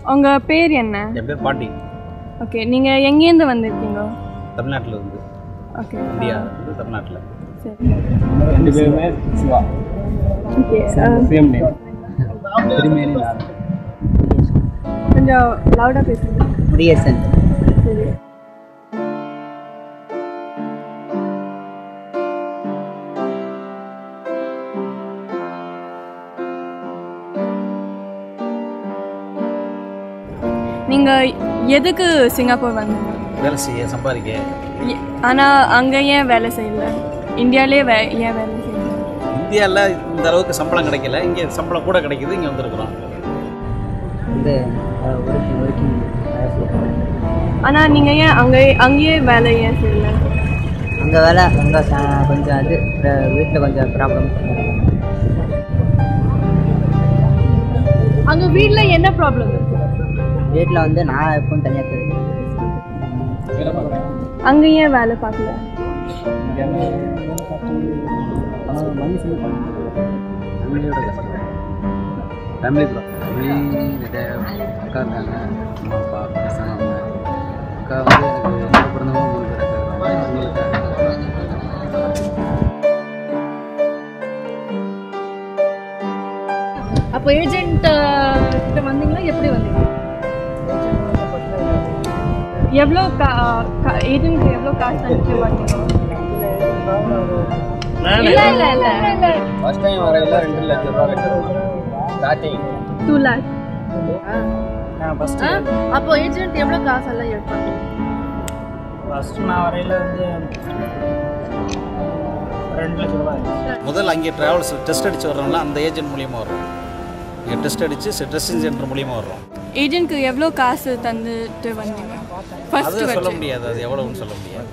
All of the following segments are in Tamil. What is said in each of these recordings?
உங்கள் பேர் என்ன என் பேர் பாண்டி ஓகே நீங்கள் எங்கேருந்து வந்திருக்கீங்க தமிழ்நாட்டில் இருந்து ஓகே இந்தியா வந்து தமிழ்நாட்டில் சரி ரெண்டு பேருமே சிவா ஓகே சேம் நேம் திருமேனி நான் கொஞ்சம் லவுடாக பேசுங்க முருகேசன் சரி நீங்கள் எதுக்கு சிங்கப்பூர் வந்தீங்க வேலை செய்ய சம்பாதிக்க எ- ஆனா அங்க ஏன் வேலை செய்யல இந்தியாலே வே ஏன் வேலை செய்யல இந்தியாவில் இந்த அளவுக்கு சம்பளம் கிடைக்கல இங்கே சம்பளம் கூட கிடைக்குது இங்கே வந்திருக்கிறோம் வந்து ஒர்க்கிங் ஒர்க்கிங் ஆனா நீங்க ஏன் அங்க அங்கேயே வேலை ஏன் செய்யல அங்கே வேலை அங்கே கொஞ்சம் அது வீட்டில் கொஞ்சம் ப்ராப்ளம் அங்க வீட்ல என்ன ப்ராப்ளம் இருக்கு வீட்டில் வந்து நான் எப்பவும் தனியாக இருக்கேன் அங்க ஏன் வேலை பார்க்கல ஃபேமிலியோட கஷ்டம் ஃபேமிலி ப்ரோ ஃபேமிலி நிறைய அக்கா இருக்காங்க அம்மா அப்பா பசங்க அம்மா அக்கா வந்து எனக்கு கூட பிறந்தவங்க மூணு பேர் இருக்காங்க அவங்களுக்கு அப்போ ஏஜென்ட் கிட்ட வந்தீங்களா எப்படி வந்தீங்க எவ்வளோ கா ஏஜென்ட் எவ்வளோ காசு தந்துட்டு வந்தீங்க இல்ல இல்ல இல்ல இல்ல ஃபர்ஸ்ட் டைம் வரையில ரெண்டு லட்சம் ரூபா கட்டணும் ஸ்டார்டிங் டூ லேக் நான் ஃபர்ஸ்ட் ஆ? அப்போ ஏஜென்ட் எவ்வளவு காசெல்லாம் எடுப்பாங்க ஃபர்ஸ்ட் நான் வரையில வந்து ரெண்டு லட்சம் ரூபாய் முதல்ல அங்கே ட்ராவல்ஸ் டெஸ்ட் அடித்து வர்றோம்னா அந்த ஏஜென்ட் மூலியமாக வர்றோம் இங்கே டெஸ்ட் அடித்து ட்ரெஸ்ஸிங் சென்டர் மூலியமாக வர்றோம் ஏஜென்ட்க்கு எவ்வளோ காசு தந்துட்டு வந்தீங்க ஃபர்ஸ்ட் அது சொல்ல வச்சு முடியாது அது எவ்வளவுன்னு சொல்ல முடியாது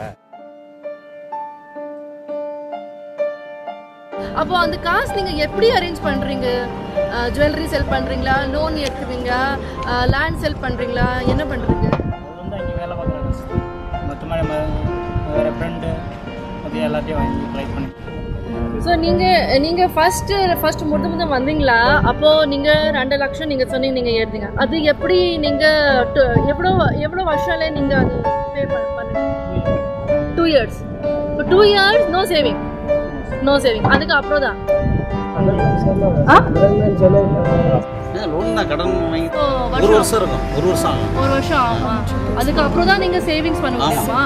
அப்போ அந்த காசு நீங்க எப்படி அரேஞ்ச் பண்றீங்க ஜுவல்லரி செல் பண்றீங்களா லோன் எடுக்குவீங்களா லேண்ட் செல் பண்றீங்களா என்ன பண்றீங்க அது வந்து அங்கே வேலை பார்க்குறாங்க மொத்தமாக நம்ம வேறு ஃப்ரெண்டு அது எல்லாத்தையும் வாங்கி ட்ரை பண்ணி ஸோ நீங்க நீங்க ஃபர்ஸ்ட் ஃபர்ஸ்ட் முத முத வந்தீங்களா அப்போ நீங்க ரெண்டு லட்சம் நீங்க சொன்னீங்க நீங்க எழுதிங்க அது எப்படி நீங்க டு- எவ்வளோ எவ்வளோ வருஷம்ல நீங்க அது பே பண்ணுங்க two years two years no saving no saving அதுக்கு அப்புறம் தான் லோன் தான் கடன் வாங்கி ஓ, ஒரு வருஷம் வருஷம் இருக்கும் ஒரு வருஷம் ஆகும் ஒரு வருஷம் ஆகும் அதுக்கு அப்புறம் தான் நீங்க சேவிங்ஸ் பண்ண முடியுமா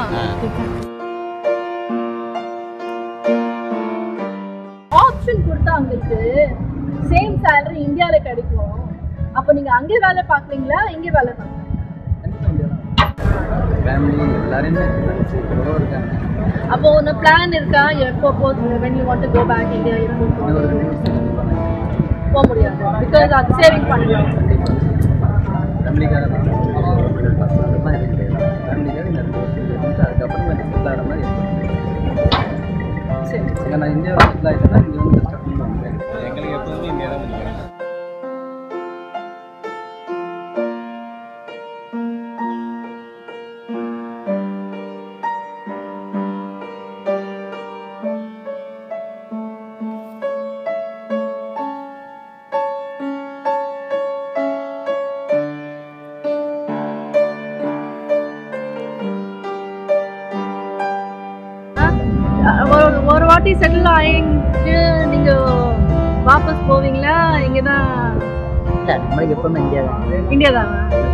ஆப்ஷன் கொடுத்தாங்களுக்கு சேம் salary இந்தியால கிடைக்கும் அப்போ நீங்க அங்கே வேலை பார்க்குறீங்களா இங்கே வேலை பார்க்குறீங்களா ஃபேமிலி எல்லாருமே எவ்வளோ இருக்காங்க அப்போ ஒன்று பிளான் இருக்கா எப்போ போ when you want to go back India எப்போ இன்னும் ஒரு ரெண்டு வருஷம் கண்டிப்பா நான் போக முடியாது பிகாஸ் அது சேவிங் பண்ணலாம் ஃபேமிலிக்காக தான் பசங்கள்லாம் இருக்குது ஃபேமிலிக்காக இந்த ரெண்டு வருஷம் இருந்துட்டு அதுக்கப்புறம் நான் செட்டில் ஆகிற மாதிரி சரி ஏன்னா நான் இந்தியாவில் செட்டில் ஆகிட்டேன்னா இங்கே வந்து கஷ்டப்பட்டு வந்துட்டேன் எங்களுக்கு எப்போதுமே இந்தியா தான் பிடிக்கும் ஆ? ஒரு ஒரு வாட்டி செட்டில் ஆகிட்டு நீங்க வாபஸ் போவீங்களா இங்கே தான் இல்லை நம்மளுக்கு எப்பவுமே இந்தியா தான் இந்தியா தானா